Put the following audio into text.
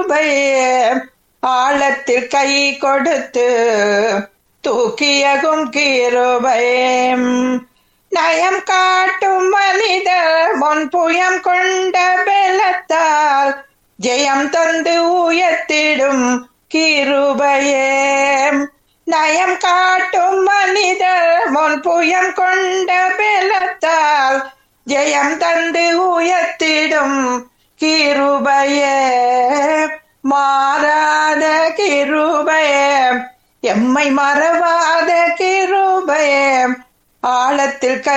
கிருபையே ஆழத்தில் கை கொடுத்து தூக்கியகும் கிருபையே நயம் காட்டும் மனிதர் முன் புயம் கொண்ட பெலத்தால் ஜெயம் தந்து உயர்த்திடும் கிருபையே நயம் காட்டும் மனிதர் முன் புயம் கொண்ட பெலத்தால் ஜெயம் தந்து உயர்த்திடும் கிருபையே மாறாத கிருபையே எம்மை மறவாத கிருபையே ஆழத்தில் கை